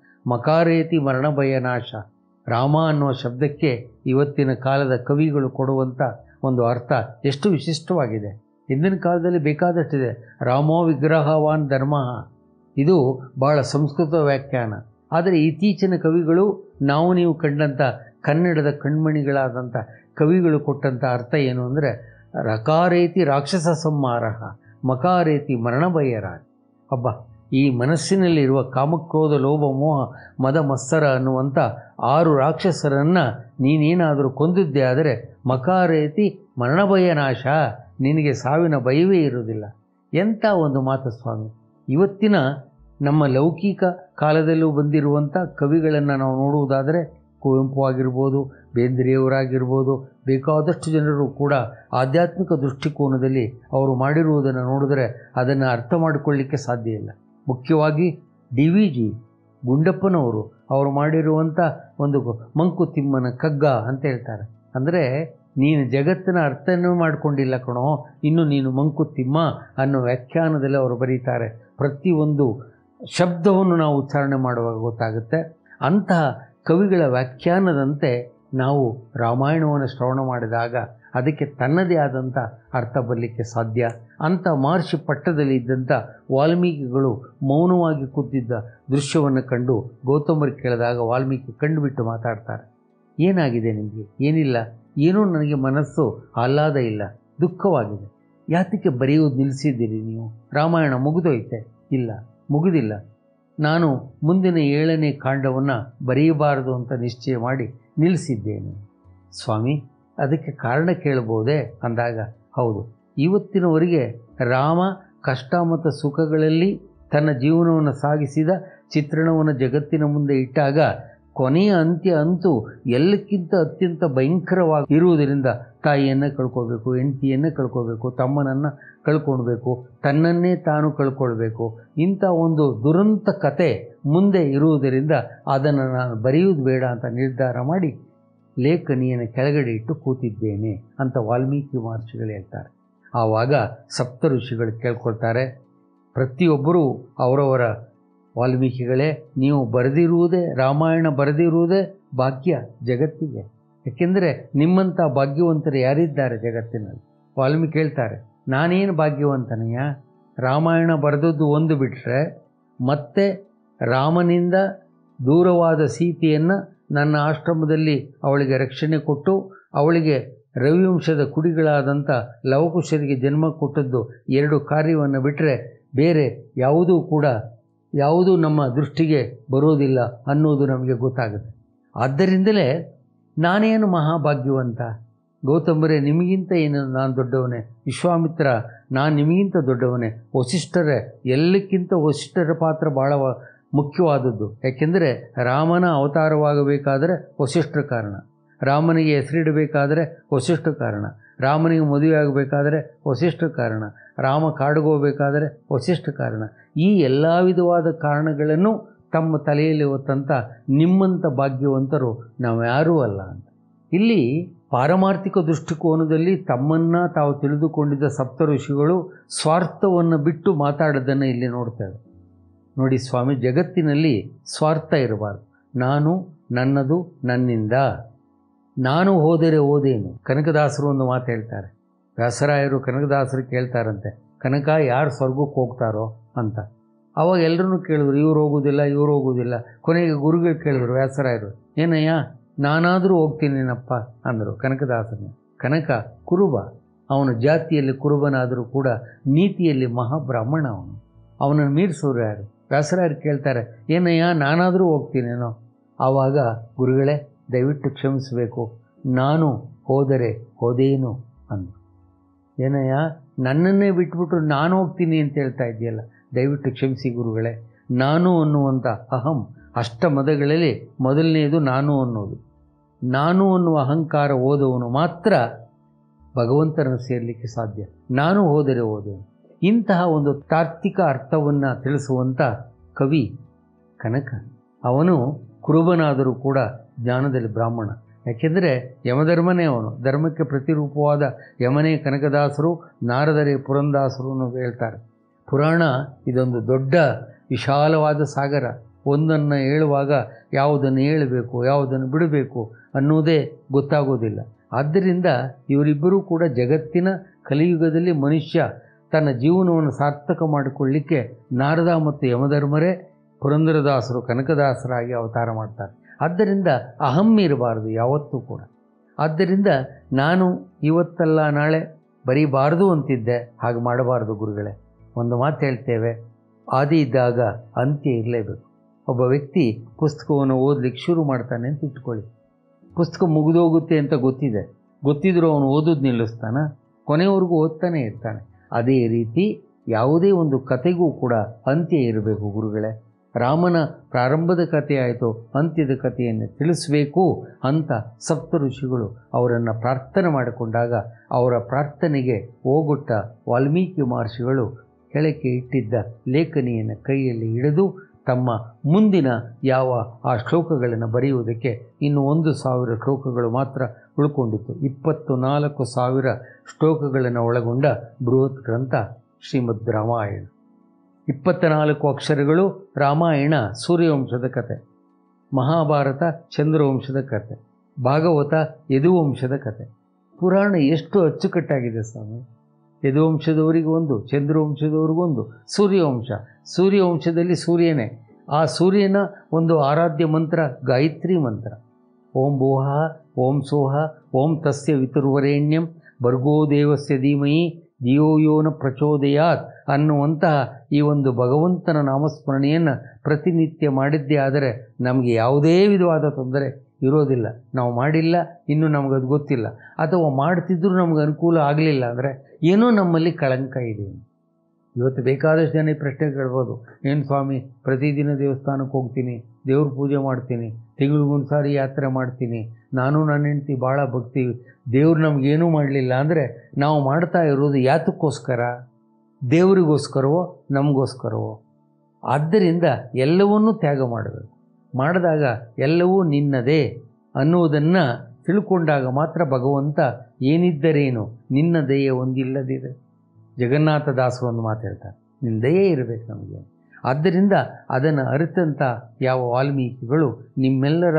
ಮಕಾರೇತಿ ಮರಣಭಯನಾಶ ರಾಮ ಅನ್ನುವ ಶಬ್ದಕ್ಕೆ ಇವತ್ತಿನ ಕಾಲದ ಕವಿಗಳು ಕೊಡುವಂಥ ಒಂದು ಅರ್ಥ ಎಷ್ಟು ವಿಶಿಷ್ಟವಾಗಿದೆ ಹಿಂದಿನ ಕಾಲದಲ್ಲಿ ಬೇಕಾದಷ್ಟಿದೆ ರಾಮೋ ವಿಗ್ರಹವಾನ್ ಧರ್ಮ ಇದು ಬಹಳ ಸಂಸ್ಕೃತ ವ್ಯಾಖ್ಯಾನ ಆದರೆ ಇತ್ತೀಚಿನ ಕವಿಗಳು ನಾವು ನೀವು ಕಂಡಂಥ ಕನ್ನಡದ ಕಣ್ಮಣಿಗಳಾದಂಥ ಕವಿಗಳು ಕೊಟ್ಟಂಥ ಅರ್ಥ ಏನು ಅಂದರೆ ರಕಾರೇತಿ ರಾಕ್ಷಸ ಸಂಹಾರ ಮಕಾರೇತಿ ಮರಣಭಯರ ಹಬ್ಬ ಈ ಮನಸ್ಸಿನಲ್ಲಿರುವ ಕಾಮಕ್ರೋಧ ಲೋಭ ಮೋಹ ಮದ ಮತ್ಸರ ಅನ್ನುವಂಥ ಆರು ರಾಕ್ಷಸರನ್ನು ನೀನೇನಾದರೂ ಕೊಂದಿದ್ದೆ ಆದರೆ ಮಕಾರೇತಿ ಮರಣಭಯ ನಾಶ ನಿನಗೆ ಸಾವಿನ ಭಯವೇ ಇರುವುದಿಲ್ಲ ಎಂಥ ಒಂದು ಮಾತು ಸ್ವಾಮಿ ಇವತ್ತಿನ ನಮ್ಮ ಲೌಕಿಕ ಕಾಲದಲ್ಲೂ ಬಂದಿರುವಂಥ ಕವಿಗಳನ್ನು ನಾವು ನೋಡುವುದಾದರೆ ಕುವೆಂಪು ಆಗಿರ್ಬೋದು ಬೇಂದ್ರೆಯವರಾಗಿರ್ಬೋದು ಬೇಕಾದಷ್ಟು ಜನರು ಕೂಡ ಆಧ್ಯಾತ್ಮಿಕ ದೃಷ್ಟಿಕೋನದಲ್ಲಿ ಅವರು ಮಾಡಿರುವುದನ್ನು ನೋಡಿದರೆ ಅದನ್ನು ಅರ್ಥ ಮಾಡಿಕೊಳ್ಳಿಕ್ಕೆ ಸಾಧ್ಯ ಇಲ್ಲ ಮುಖ್ಯವಾಗಿ ಡಿ ವಿ ಜಿ ಗುಂಡಪ್ಪನವರು ಅವರು ಮಾಡಿರುವಂಥ ಒಂದು ಮಂಕುತಿಮ್ಮನ ಕಗ್ಗ ಅಂತ ಹೇಳ್ತಾರೆ ಅಂದರೆ ನೀನು ಜಗತ್ತಿನ ಅರ್ಥನೂ ಮಾಡಿಕೊಂಡಿಲ್ಲ ಕಣೋ ಇನ್ನು ನೀನು ಮಂಕುತಿಮ್ಮ ಅನ್ನೋ ವ್ಯಾಖ್ಯಾನದಲ್ಲಿ ಅವರು ಬರೀತಾರೆ ಪ್ರತಿಯೊಂದು ಶಬ್ದವನ್ನು ನಾವು ಉಚ್ಚಾರಣೆ ಮಾಡುವಾಗ ಗೊತ್ತಾಗುತ್ತೆ ಅಂತಹ ಕವಿಗಳ ವ್ಯಾಖ್ಯಾನದಂತೆ ನಾವು ರಾಮಾಯಣವನ್ನು ಶ್ರವಣ ಮಾಡಿದಾಗ ಅದಕ್ಕೆ ತನ್ನದೇ ಆದಂಥ ಅರ್ಥ ಬರಲಿಕ್ಕೆ ಸಾಧ್ಯ ಅಂಥ ಮಹರ್ಷಿ ಪಟ್ಟದಲ್ಲಿ ಇದ್ದಂಥ ವಾಲ್ಮೀಕಿಗಳು ಮೌನವಾಗಿ ಕೂತಿದ್ದ ದೃಶ್ಯವನ್ನು ಕಂಡು ಗೌತಮರು ಕೇಳಿದಾಗ ವಾಲ್ಮೀಕಿ ಕಂಡುಬಿಟ್ಟು ಮಾತಾಡ್ತಾರೆ ಏನಾಗಿದೆ ನಿಮಗೆ ಏನಿಲ್ಲ ಏನೂ ನನಗೆ ಮನಸ್ಸು ಆಹ್ಲಾದ ಇಲ್ಲ ದುಃಖವಾಗಿದೆ ಯಾತಕ್ಕೆ ಬರೆಯುವುದು ನಿಲ್ಲಿಸಿದ್ದೀರಿ ನೀವು ರಾಮಾಯಣ ಮುಗಿದೋಯ್ತೆ ಇಲ್ಲ ಮುಗಿದಿಲ್ಲ ನಾನು ಮುಂದಿನ ಏಳನೇ ಕಾಂಡವನ್ನು ಬರೆಯಬಾರದು ಅಂತ ನಿಶ್ಚಯ ಮಾಡಿ ನಿಲ್ಲಿಸಿದ್ದೇನೆ ಸ್ವಾಮಿ ಅದಕ್ಕೆ ಕಾರಣ ಕೇಳಬಹುದೇ ಅಂದಾಗ ಹೌದು ಇವತ್ತಿನವರೆಗೆ ರಾಮ ಕಷ್ಟ ಮತ್ತು ಸುಖಗಳಲ್ಲಿ ತನ್ನ ಜೀವನವನ್ನು ಸಾಗಿಸಿದ ಚಿತ್ರಣವನ್ನು ಜಗತ್ತಿನ ಮುಂದೆ ಇಟ್ಟಾಗ ಕೊನೆಯ ಅಂತ್ಯ ಅಂತೂ ಎಲ್ಲಕ್ಕಿಂತ ಅತ್ಯಂತ ಭಯಂಕರವಾಗಿ ಇರುವುದರಿಂದ ತಾಯಿಯನ್ನು ಕಳ್ಕೊಳ್ಬೇಕು ಹೆಂಡತಿಯನ್ನು ಕಳ್ಕೊಳ್ಬೇಕು ತಮ್ಮನನ್ನು ಕಳ್ಕೊಳ್ಬೇಕು ತನ್ನನ್ನೇ ತಾನು ಕಳ್ಕೊಳ್ಬೇಕು ಇಂಥ ಒಂದು ದುರಂತ ಕತೆ ಮುಂದೆ ಇರುವುದರಿಂದ ಅದನ್ನು ನಾನು ಬರೆಯುವುದು ಬೇಡ ಅಂತ ನಿರ್ಧಾರ ಮಾಡಿ ಲೇಖನಿಯನ್ನು ಕೆಳಗಡೆ ಇಟ್ಟು ಕೂತಿದ್ದೇನೆ ಅಂತ ವಾಲ್ಮೀಕಿ ಮಹರ್ಷಿಗಳು ಹೇಳ್ತಾರೆ ಆವಾಗ ಸಪ್ತ ಋಷಿಗಳು ಕೇಳ್ಕೊಳ್ತಾರೆ ಪ್ರತಿಯೊಬ್ಬರೂ ಅವರವರ ವಾಲ್ಮೀಕಿಗಳೇ ನೀವು ಬರೆದಿರುವುದೇ ರಾಮಾಯಣ ಬರೆದಿರುವುದೇ ಭಾಗ್ಯ ಜಗತ್ತಿಗೆ ಯಾಕೆಂದರೆ ನಿಮ್ಮಂಥ ಭಾಗ್ಯವಂತರು ಯಾರಿದ್ದಾರೆ ಜಗತ್ತಿನಲ್ಲಿ ವಾಲ್ಮೀಕಿ ಹೇಳ್ತಾರೆ ನಾನೇನು ಭಾಗ್ಯವಂತನಯ್ಯ ರಾಮಾಯಣ ಬರೆದದ್ದು ಒಂದು ಬಿಟ್ಟರೆ ಮತ್ತೆ ರಾಮನಿಂದ ದೂರವಾದ ಸೀತೆಯನ್ನು ನನ್ನ ಆಶ್ರಮದಲ್ಲಿ ಅವಳಿಗೆ ರಕ್ಷಣೆ ಕೊಟ್ಟು ಅವಳಿಗೆ ರವಿವಂಶದ ಕುಡಿಗಳಾದಂಥ ಲವಕುಶರಿಗೆ ಜನ್ಮ ಕೊಟ್ಟದ್ದು ಎರಡು ಕಾರ್ಯವನ್ನು ಬಿಟ್ಟರೆ ಬೇರೆ ಯಾವುದೂ ಕೂಡ ಯಾವುದೂ ನಮ್ಮ ದೃಷ್ಟಿಗೆ ಬರೋದಿಲ್ಲ ಅನ್ನೋದು ನಮಗೆ ಗೊತ್ತಾಗುತ್ತೆ ಆದ್ದರಿಂದಲೇ ನಾನೇನು ಮಹಾಭಾಗ್ಯವಂತ ಗೌತಮರೇ ನಿಮಗಿಂತ ಏನು ನಾನು ದೊಡ್ಡವನೇ ವಿಶ್ವಾಮಿತ್ರ ನಾನು ನಿಮಗಿಂತ ದೊಡ್ಡವನೇ ವಸಿಷ್ಠರೇ ಎಲ್ಲಕ್ಕಿಂತ ವಸಿಷ್ಠರ ಪಾತ್ರ ಭಾಳ ಮುಖ್ಯವಾದದ್ದು ಯಾಕೆಂದರೆ ರಾಮನ ಅವತಾರವಾಗಬೇಕಾದರೆ ವಸಿಷ್ಠರ ಕಾರಣ ರಾಮನಿಗೆ ಹೆಸರಿಡಬೇಕಾದರೆ ವಸಿಷ್ಠ ಕಾರಣ ರಾಮನಿಗೆ ಮದುವೆ ಆಗಬೇಕಾದರೆ ವಸಿಷ್ಠ ಕಾರಣ ರಾಮ ಕಾಡಿಗೋಗಬೇಕಾದರೆ ವಸಿಷ್ಠ ಕಾರಣ ಈ ಎಲ್ಲ ವಿಧವಾದ ಕಾರಣಗಳನ್ನು ತಮ್ಮ ತಲೆಯಲ್ಲಿ ಹೊತ್ತಂಥ ನಿಮ್ಮಂಥ ಭಾಗ್ಯವಂತರು ನಾವು ಯಾರೂ ಅಲ್ಲ ಅಂತ ಇಲ್ಲಿ ಪಾರಮಾರ್ಥಿಕ ದೃಷ್ಟಿಕೋನದಲ್ಲಿ ತಮ್ಮನ್ನು ತಾವು ತಿಳಿದುಕೊಂಡಿದ್ದ ಸಪ್ತ ಋಷಿಗಳು ಸ್ವಾರ್ಥವನ್ನು ಬಿಟ್ಟು ಮಾತಾಡೋದನ್ನು ಇಲ್ಲಿ ನೋಡ್ತೇವೆ ನೋಡಿ ಸ್ವಾಮಿ ಜಗತ್ತಿನಲ್ಲಿ ಸ್ವಾರ್ಥ ಇರಬಾರ್ದು ನಾನು ನನ್ನದು ನನ್ನಿಂದ ನಾನು ಹೋದರೆ ಓದೇನು ಕನಕದಾಸರು ಒಂದು ಮಾತು ಹೇಳ್ತಾರೆ ವ್ಯಾಸರಾಯರು ಕನಕದಾಸರು ಕೇಳ್ತಾರಂತೆ ಕನಕ ಯಾರು ಸ್ವರ್ಗಕ್ಕೆ ಹೋಗ್ತಾರೋ ಅಂತ ಅವಾಗ ಎಲ್ಲರೂ ಕೇಳಿದ್ರು ಇವ್ರು ಹೋಗೋದಿಲ್ಲ ಇವ್ರು ಹೋಗೋದಿಲ್ಲ ಕೊನೆಗೆ ಗುರುಗಳು ಕೇಳಿದ್ರು ವ್ಯಾಸರಾಯರು ಏನಯ್ಯ ನಾನಾದರೂ ಹೋಗ್ತೀನೇನಪ್ಪ ಅಂದರು ಕನಕದಾಸನ ಕನಕ ಕುರುಬ ಅವನ ಜಾತಿಯಲ್ಲಿ ಕುರುಬನಾದರೂ ಕೂಡ ನೀತಿಯಲ್ಲಿ ಮಹಾಬ್ರಾಹ್ಮಣ ಅವನು ಅವನನ್ನು ಮೀರಿಸೋರು ಯಾರು ವ್ಯಾಸರಾಯರು ಕೇಳ್ತಾರೆ ಏನಯ್ಯ ನಾನಾದರೂ ಹೋಗ್ತೀನೇನೋ ಆವಾಗ ಗುರುಗಳೇ ದಯವಿಟ್ಟು ಕ್ಷಮಿಸಬೇಕು ನಾನು ಹೋದರೆ ಹೋದೇನು ಅಂದರು ಏನಯ್ಯ ನನ್ನನ್ನೇ ಬಿಟ್ಬಿಟ್ಟು ನಾನು ಹೋಗ್ತೀನಿ ಅಂತ ಹೇಳ್ತಾ ಇದೆಯಲ್ಲ ದಯವಿಟ್ಟು ಕ್ಷಮಿಸಿ ಗುರುಗಳೇ ನಾನು ಅನ್ನುವಂಥ ಅಹಂ ಅಷ್ಟಮದಗಳಲ್ಲಿ ಮೊದಲನೆಯದು ನಾನು ಅನ್ನೋದು ನಾನು ಅನ್ನುವ ಅಹಂಕಾರ ಓದುವನು ಮಾತ್ರ ಭಗವಂತನನ್ನು ಸೇರಲಿಕ್ಕೆ ಸಾಧ್ಯ ನಾನು ಹೋದರೆ ಓದುವನು ಇಂತಹ ಒಂದು ತಾರ್ಕಿಕ ಅರ್ಥವನ್ನು ತಿಳಿಸುವಂಥ ಕವಿ ಕನಕ ಅವನು ಕುರುಬನಾದರೂ ಕೂಡ ಜ್ಞಾನದಲ್ಲಿ ಬ್ರಾಹ್ಮಣ ಯಾಕೆಂದರೆ ಯಮಧರ್ಮನೇ ಅವನು ಧರ್ಮಕ್ಕೆ ಪ್ರತಿರೂಪವಾದ ಯಮನೇ ಕನಕದಾಸರು ನಾರದರೇ ಪುರಂದಾಸರು ಅನ್ನೋದು ಹೇಳ್ತಾರೆ ಪುರಾಣ ಇದೊಂದು ದೊಡ್ಡ ವಿಶಾಲವಾದ ಸಾಗರ ಒಂದನ್ನು ಹೇಳುವಾಗ ಯಾವುದನ್ನು ಹೇಳಬೇಕು ಯಾವುದನ್ನು ಬಿಡಬೇಕು ಅನ್ನೋದೇ ಗೊತ್ತಾಗೋದಿಲ್ಲ ಆದ್ದರಿಂದ ಇವರಿಬ್ಬರೂ ಕೂಡ ಜಗತ್ತಿನ ಕಲಿಯುಗದಲ್ಲಿ ಮನುಷ್ಯ ತನ್ನ ಜೀವನವನ್ನು ಸಾರ್ಥಕ ಮಾಡಿಕೊಳ್ಳಿಕ್ಕೆ ನಾರದ ಮತ್ತು ಯಮಧರ್ಮರೇ ಪುರಂದರದಾಸರು ಕನಕದಾಸರಾಗಿ ಅವತಾರ ಮಾಡ್ತಾರೆ ಆದ್ದರಿಂದ ಅಹಂ ಇರಬಾರ್ದು ಯಾವತ್ತೂ ಕೂಡ ಆದ್ದರಿಂದ ನಾನು ಇವತ್ತಲ್ಲ ನಾಳೆ ಬರೀಬಾರ್ದು ಅಂತಿದ್ದೆ ಹಾಗೆ ಮಾಡಬಾರ್ದು ಗುರುಗಳೇ ಒಂದು ಮಾತು ಹೇಳ್ತೇವೆ ಆದಿ ಇದ್ದಾಗ ಅಂತ್ಯ ಇರಲೇಬೇಕು ಒಬ್ಬ ವ್ಯಕ್ತಿ ಪುಸ್ತಕವನ್ನು ಓದಲಿಕ್ಕೆ ಶುರು ಮಾಡ್ತಾನೆ ಅಂತ ಇಟ್ಕೊಳ್ಳಿ ಪುಸ್ತಕ ಮುಗಿದೋಗುತ್ತೆ ಅಂತ ಗೊತ್ತಿದೆ ಗೊತ್ತಿದ್ರೂ ಅವನು ಓದೋದು ನಿಲ್ಲಿಸ್ತಾನ ಕೊನೆವರೆಗೂ ಓದ್ತಾನೆ ಇರ್ತಾನೆ ಅದೇ ರೀತಿ ಯಾವುದೇ ಒಂದು ಕತೆಗೂ ಕೂಡ ಅಂತ್ಯ ಇರಬೇಕು ಗುರುಗಳೇ ರಾಮನ ಪ್ರಾರಂಭದ ಕಥೆ ಆಯಿತು ಅಂತ್ಯದ ಕಥೆಯನ್ನು ತಿಳಿಸಬೇಕು ಅಂತ ಸಪ್ತ ಋಷಿಗಳು ಅವರನ್ನು ಪ್ರಾರ್ಥನೆ ಮಾಡಿಕೊಂಡಾಗ ಅವರ ಪ್ರಾರ್ಥನೆಗೆ ಹೋಗುಟ್ಟ ವಾಲ್ಮೀಕಿ ಮಹರ್ಷಿಗಳು ಕೆಳಕ್ಕೆ ಇಟ್ಟಿದ್ದ ಲೇಖನಿಯನ್ನು ಕೈಯಲ್ಲಿ ಹಿಡಿದು ತಮ್ಮ ಮುಂದಿನ ಯಾವ ಆ ಶ್ಲೋಕಗಳನ್ನು ಬರೆಯುವುದಕ್ಕೆ ಇನ್ನು ಒಂದು ಸಾವಿರ ಶ್ಲೋಕಗಳು ಮಾತ್ರ ಉಳ್ಕೊಂಡಿತ್ತು ಇಪ್ಪತ್ತು ನಾಲ್ಕು ಸಾವಿರ ಶ್ಲೋಕಗಳನ್ನು ಒಳಗೊಂಡ ಬೃಹತ್ ಗ್ರಂಥ ಶ್ರೀಮದ್ ರಾಮಾಯಣ ಇಪ್ಪತ್ತ ನಾಲ್ಕು ಅಕ್ಷರಗಳು ರಾಮಾಯಣ ಸೂರ್ಯವಂಶದ ಕತೆ ಮಹಾಭಾರತ ಚಂದ್ರವಂಶದ ಕತೆ ಭಾಗವತ ಯದುವಂಶದ ಕತೆ ಪುರಾಣ ಎಷ್ಟು ಅಚ್ಚುಕಟ್ಟಾಗಿದೆ ಸ್ವಾಮಿ ಯದುವಂಶದವರಿಗೆ ಒಂದು ಚಂದ್ರವಂಶದವ್ರಿಗೊಂದು ಸೂರ್ಯವಂಶ ಸೂರ್ಯವಂಶದಲ್ಲಿ ಸೂರ್ಯನೇ ಆ ಸೂರ್ಯನ ಒಂದು ಆರಾಧ್ಯ ಮಂತ್ರ ಗಾಯತ್ರಿ ಮಂತ್ರ ಓಂ ಭೋಹ ಓಂ ಸೋಹ ಓಂ ತಸ್ಯ ವಿತುರ್ವರೇಣ್ಯಂ ಭರ್ಗೋ ದೇವಸ್ಯ ಧೀಮಹಿ ಧಿಯೋ ಯೋನ ಪ್ರಚೋದಯಾತ್ ಅನ್ನುವಂತಹ ಈ ಒಂದು ಭಗವಂತನ ನಾಮಸ್ಮರಣೆಯನ್ನು ಪ್ರತಿನಿತ್ಯ ಮಾಡಿದ್ದೇ ಆದರೆ ನಮಗೆ ಯಾವುದೇ ವಿಧವಾದ ತೊಂದರೆ ಇರೋದಿಲ್ಲ ನಾವು ಮಾಡಿಲ್ಲ ಇನ್ನೂ ನಮಗದು ಗೊತ್ತಿಲ್ಲ ಅಥವಾ ಮಾಡ್ತಿದ್ರೂ ನಮ್ಗೆ ಅನುಕೂಲ ಆಗಲಿಲ್ಲ ಅಂದರೆ ಏನೋ ನಮ್ಮಲ್ಲಿ ಕಳಂಕ ಇದೆ ಇವತ್ತು ಬೇಕಾದಷ್ಟು ಜನ ಈ ಪ್ರಶ್ನೆ ಕೇಳ್ಬೋದು ಏನು ಸ್ವಾಮಿ ಪ್ರತಿದಿನ ದೇವಸ್ಥಾನಕ್ಕೆ ಹೋಗ್ತೀನಿ ದೇವ್ರ ಪೂಜೆ ಮಾಡ್ತೀನಿ ತಿಂಗಳಿಗೊಂದು ಸಾರಿ ಯಾತ್ರೆ ಮಾಡ್ತೀನಿ ನಾನು ನನ್ನ ಹೆಂಡ್ತಿ ಭಾಳ ಭಕ್ತಿ ದೇವ್ರು ನಮಗೇನೂ ಮಾಡಲಿಲ್ಲ ಅಂದರೆ ನಾವು ಮಾಡ್ತಾ ಇರೋದು ಯಾತಕ್ಕೋಸ್ಕರ ದೇವರಿಗೋಸ್ಕರವೋ ನಮಗೋಸ್ಕರವೋ ಆದ್ದರಿಂದ ಎಲ್ಲವನ್ನೂ ತ್ಯಾಗ ಮಾಡಬೇಕು ಮಾಡಿದಾಗ ಎಲ್ಲವೂ ನಿನ್ನದೇ ಅನ್ನುವುದನ್ನು ತಿಳ್ಕೊಂಡಾಗ ಮಾತ್ರ ಭಗವಂತ ಏನಿದ್ದರೇನು ನಿನ್ನ ದಯೆ ಒಂದಿಲ್ಲದಿದೆ ಜಗನ್ನಾಥ ದಾಸರು ಒಂದು ಮಾತು ಹೇಳ್ತಾರೆ ನಿನ್ನ ದಯೆ ಇರಬೇಕು ನಮಗೆ ಆದ್ದರಿಂದ ಅದನ್ನು ಅರಿತಂಥ ಯಾವ ವಾಲ್ಮೀಕಿಗಳು ನಿಮ್ಮೆಲ್ಲರ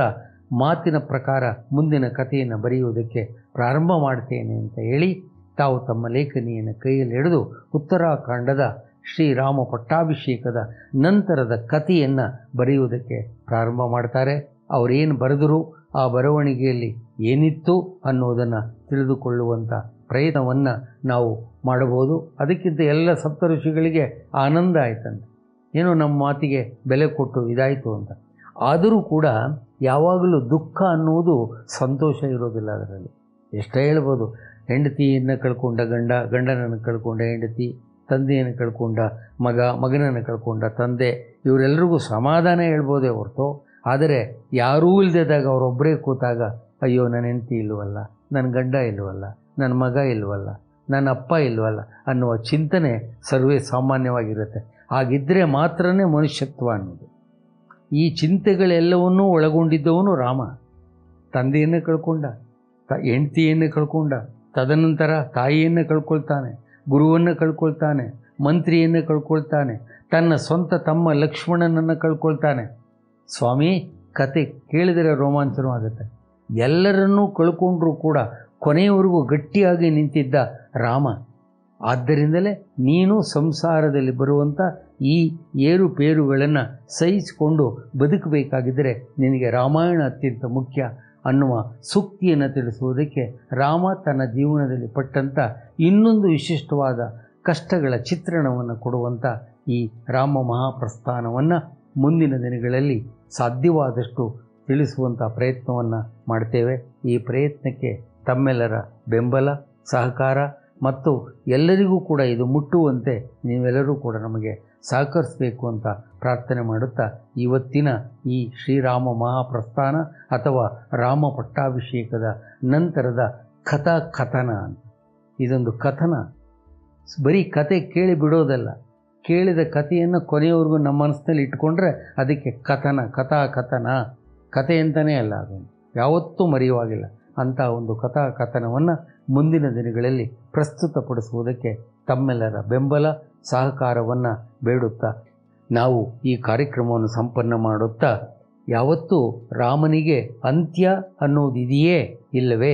ಮಾತಿನ ಪ್ರಕಾರ ಮುಂದಿನ ಕಥೆಯನ್ನು ಬರೆಯುವುದಕ್ಕೆ ಪ್ರಾರಂಭ ಮಾಡ್ತೇನೆ ಅಂತ ಹೇಳಿ ತಾವು ತಮ್ಮ ಲೇಖನಿಯನ್ನು ಕೈಯಲ್ಲಿ ಹಿಡಿದು ಉತ್ತರಾಖಂಡದ ಶ್ರೀರಾಮ ಪಟ್ಟಾಭಿಷೇಕದ ನಂತರದ ಕಥೆಯನ್ನು ಬರೆಯುವುದಕ್ಕೆ ಪ್ರಾರಂಭ ಮಾಡ್ತಾರೆ ಅವರೇನು ಬರೆದರು ಆ ಬರವಣಿಗೆಯಲ್ಲಿ ಏನಿತ್ತು ಅನ್ನೋದನ್ನು ತಿಳಿದುಕೊಳ್ಳುವಂಥ ಪ್ರಯತ್ನವನ್ನು ನಾವು ಮಾಡಬಹುದು ಅದಕ್ಕಿಂತ ಎಲ್ಲ ಸಪ್ತಋಷಿಗಳಿಗೆ ಆನಂದ ಆಯ್ತಂತೆ ಏನೋ ನಮ್ಮ ಮಾತಿಗೆ ಬೆಲೆ ಕೊಟ್ಟು ಇದಾಯಿತು ಅಂತ ಆದರೂ ಕೂಡ ಯಾವಾಗಲೂ ದುಃಖ ಅನ್ನುವುದು ಸಂತೋಷ ಇರೋದಿಲ್ಲ ಅದರಲ್ಲಿ ಎಷ್ಟೇ ಹೇಳ್ಬೋದು ಹೆಂಡತಿಯನ್ನು ಕಳ್ಕೊಂಡ ಗಂಡ ಗಂಡನನ್ನು ಕಳ್ಕೊಂಡ ಹೆಂಡತಿ ತಂದೆಯನ್ನು ಕಳ್ಕೊಂಡ ಮಗ ಮಗನನ್ನು ಕಳ್ಕೊಂಡ ತಂದೆ ಇವರೆಲ್ಲರಿಗೂ ಸಮಾಧಾನ ಹೇಳ್ಬೋದೇ ಹೊರತು ಆದರೆ ಯಾರೂ ಇಲ್ಲದಾಗ ಅವರೊಬ್ಬರೇ ಕೂತಾಗ ಅಯ್ಯೋ ನನ್ನ ಹೆಂಡತಿ ಇಲ್ವಲ್ಲ ನನ್ನ ಗಂಡ ಇಲ್ವಲ್ಲ ನನ್ನ ಮಗ ಇಲ್ವಲ್ಲ ನನ್ನ ಅಪ್ಪ ಇಲ್ವಲ್ಲ ಅನ್ನುವ ಚಿಂತನೆ ಸರ್ವೇ ಸಾಮಾನ್ಯವಾಗಿರುತ್ತೆ ಹಾಗಿದ್ದರೆ ಮಾತ್ರನೇ ಮನುಷ್ಯತ್ವ ಅನ್ನೋದು ಈ ಚಿಂತೆಗಳೆಲ್ಲವನ್ನೂ ಒಳಗೊಂಡಿದ್ದವನು ರಾಮ ತಂದೆಯನ್ನು ಕಳ್ಕೊಂಡ ತ ಹೆಂಡತಿಯನ್ನು ಕಳ್ಕೊಂಡ ತದನಂತರ ತಾಯಿಯನ್ನು ಕಳ್ಕೊಳ್ತಾನೆ ಗುರುವನ್ನು ಕಳ್ಕೊಳ್ತಾನೆ ಮಂತ್ರಿಯನ್ನು ಕಳ್ಕೊಳ್ತಾನೆ ತನ್ನ ಸ್ವಂತ ತಮ್ಮ ಲಕ್ಷ್ಮಣನನ್ನು ಕಳ್ಕೊಳ್ತಾನೆ ಸ್ವಾಮಿ ಕತೆ ಕೇಳಿದರೆ ರೋಮಾಂಚನವಾಗುತ್ತೆ ಎಲ್ಲರನ್ನೂ ಕಳ್ಕೊಂಡ್ರೂ ಕೂಡ ಕೊನೆಯವರೆಗೂ ಗಟ್ಟಿಯಾಗಿ ನಿಂತಿದ್ದ ರಾಮ ಆದ್ದರಿಂದಲೇ ನೀನು ಸಂಸಾರದಲ್ಲಿ ಬರುವಂಥ ಈ ಏರುಪೇರುಗಳನ್ನು ಸಹಿಸಿಕೊಂಡು ಬದುಕಬೇಕಾಗಿದ್ದರೆ ನಿನಗೆ ರಾಮಾಯಣ ಅತ್ಯಂತ ಮುಖ್ಯ ಅನ್ನುವ ಸೂಕ್ತಿಯನ್ನು ತಿಳಿಸುವುದಕ್ಕೆ ರಾಮ ತನ್ನ ಜೀವನದಲ್ಲಿ ಪಟ್ಟಂಥ ಇನ್ನೊಂದು ವಿಶಿಷ್ಟವಾದ ಕಷ್ಟಗಳ ಚಿತ್ರಣವನ್ನು ಕೊಡುವಂಥ ಈ ರಾಮ ಮಹಾಪ್ರಸ್ಥಾನವನ್ನು ಮುಂದಿನ ದಿನಗಳಲ್ಲಿ ಸಾಧ್ಯವಾದಷ್ಟು ತಿಳಿಸುವಂಥ ಪ್ರಯತ್ನವನ್ನು ಮಾಡ್ತೇವೆ ಈ ಪ್ರಯತ್ನಕ್ಕೆ ತಮ್ಮೆಲ್ಲರ ಬೆಂಬಲ ಸಹಕಾರ ಮತ್ತು ಎಲ್ಲರಿಗೂ ಕೂಡ ಇದು ಮುಟ್ಟುವಂತೆ ನೀವೆಲ್ಲರೂ ಕೂಡ ನಮಗೆ ಸಹಕರಿಸಬೇಕು ಅಂತ ಪ್ರಾರ್ಥನೆ ಮಾಡುತ್ತಾ ಇವತ್ತಿನ ಈ ಶ್ರೀರಾಮ ಮಹಾಪ್ರಸ್ಥಾನ ಅಥವಾ ರಾಮ ಪಟ್ಟಾಭಿಷೇಕದ ನಂತರದ ಕಥಾ ಕಥನ ಅಂತ ಇದೊಂದು ಕಥನ ಬರೀ ಕತೆ ಕೇಳಿ ಬಿಡೋದಲ್ಲ ಕೇಳಿದ ಕಥೆಯನ್ನು ಕೊನೆಯವರೆಗೂ ನಮ್ಮ ಮನಸ್ಸಿನಲ್ಲಿ ಇಟ್ಕೊಂಡ್ರೆ ಅದಕ್ಕೆ ಕಥನ ಕಥಾ ಕಥನ ಕಥೆ ಅಂತಲೇ ಅಲ್ಲ ಅದೊಂದು ಯಾವತ್ತೂ ಮರೆಯುವಾಗಿಲ್ಲ ಅಂಥ ಒಂದು ಕಥಾ ಕಥನವನ್ನು ಮುಂದಿನ ದಿನಗಳಲ್ಲಿ ಪ್ರಸ್ತುತಪಡಿಸುವುದಕ್ಕೆ ತಮ್ಮೆಲ್ಲರ ಬೆಂಬಲ ಸಹಕಾರವನ್ನು ಬೇಡುತ್ತಾ ನಾವು ಈ ಕಾರ್ಯಕ್ರಮವನ್ನು ಸಂಪನ್ನ ಮಾಡುತ್ತಾ ಯಾವತ್ತೂ ರಾಮನಿಗೆ ಅಂತ್ಯ ಅನ್ನೋದಿದೆಯೇ ಇಲ್ಲವೇ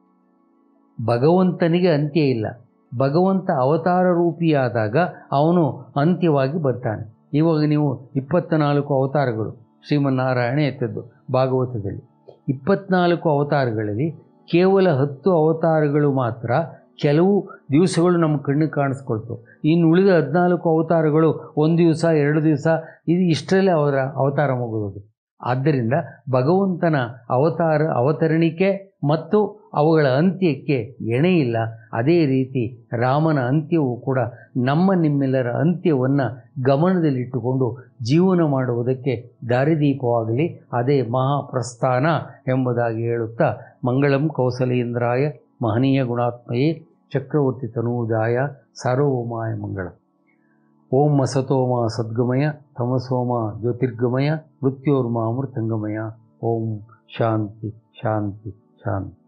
ಭಗವಂತನಿಗೆ ಅಂತ್ಯ ಇಲ್ಲ ಭಗವಂತ ಅವತಾರ ರೂಪಿಯಾದಾಗ ಅವನು ಅಂತ್ಯವಾಗಿ ಬರ್ತಾನೆ ಇವಾಗ ನೀವು ಇಪ್ಪತ್ತ ನಾಲ್ಕು ಅವತಾರಗಳು ಶ್ರೀಮನ್ನಾರಾಯಣ ಎತ್ತದ್ದು ಭಾಗವತದಲ್ಲಿ ಇಪ್ಪತ್ನಾಲ್ಕು ಅವತಾರಗಳಲ್ಲಿ ಕೇವಲ ಹತ್ತು ಅವತಾರಗಳು ಮಾತ್ರ ಕೆಲವು ದಿವಸಗಳು ನಮ್ಮ ಕಣ್ಣಿಗೆ ಕಾಣಿಸ್ಕೊಳ್ತು ಇನ್ನು ಉಳಿದ ಹದಿನಾಲ್ಕು ಅವತಾರಗಳು ಒಂದು ದಿವಸ ಎರಡು ದಿವಸ ಇದು ಇಷ್ಟರಲ್ಲೇ ಅವರ ಅವತಾರ ಮುಗಿದೋದು ಆದ್ದರಿಂದ ಭಗವಂತನ ಅವತಾರ ಅವತರಣಿಕೆ ಮತ್ತು ಅವುಗಳ ಅಂತ್ಯಕ್ಕೆ ಎಣೆಯಿಲ್ಲ ಅದೇ ರೀತಿ ರಾಮನ ಅಂತ್ಯವೂ ಕೂಡ ನಮ್ಮ ನಿಮ್ಮೆಲ್ಲರ ಅಂತ್ಯವನ್ನು ಗಮನದಲ್ಲಿಟ್ಟುಕೊಂಡು ಜೀವನ ಮಾಡುವುದಕ್ಕೆ ದಾರಿದೀಪವಾಗಲಿ ಅದೇ ಮಹಾಪ್ರಸ್ಥಾನ ಎಂಬುದಾಗಿ ಹೇಳುತ್ತಾ ಮಂಗಳಂ ಕೌಸಲೇಂದ್ರಾಯ ಮಹನೀಯ ಗುಣಾತ್ಮಯೇ ಚಕ್ರವರ್ತಿ ತನೂಜಾಯ ಸಾರ್ವಭೌಮಾಯ ಮಂಗಳ ಓಂ ಅಸತೋಮ ಸದ್ಗಮಯ ತಮಸೋಮ ಜ್ಯೋತಿರ್ಗಮಯ ಮೃತ್ಯೋರ್ಮ ಅಮೃತಂಗಮಯ ಓಂ ಶಾಂತಿ ಶಾಂತಿ ಶಾಂತಿ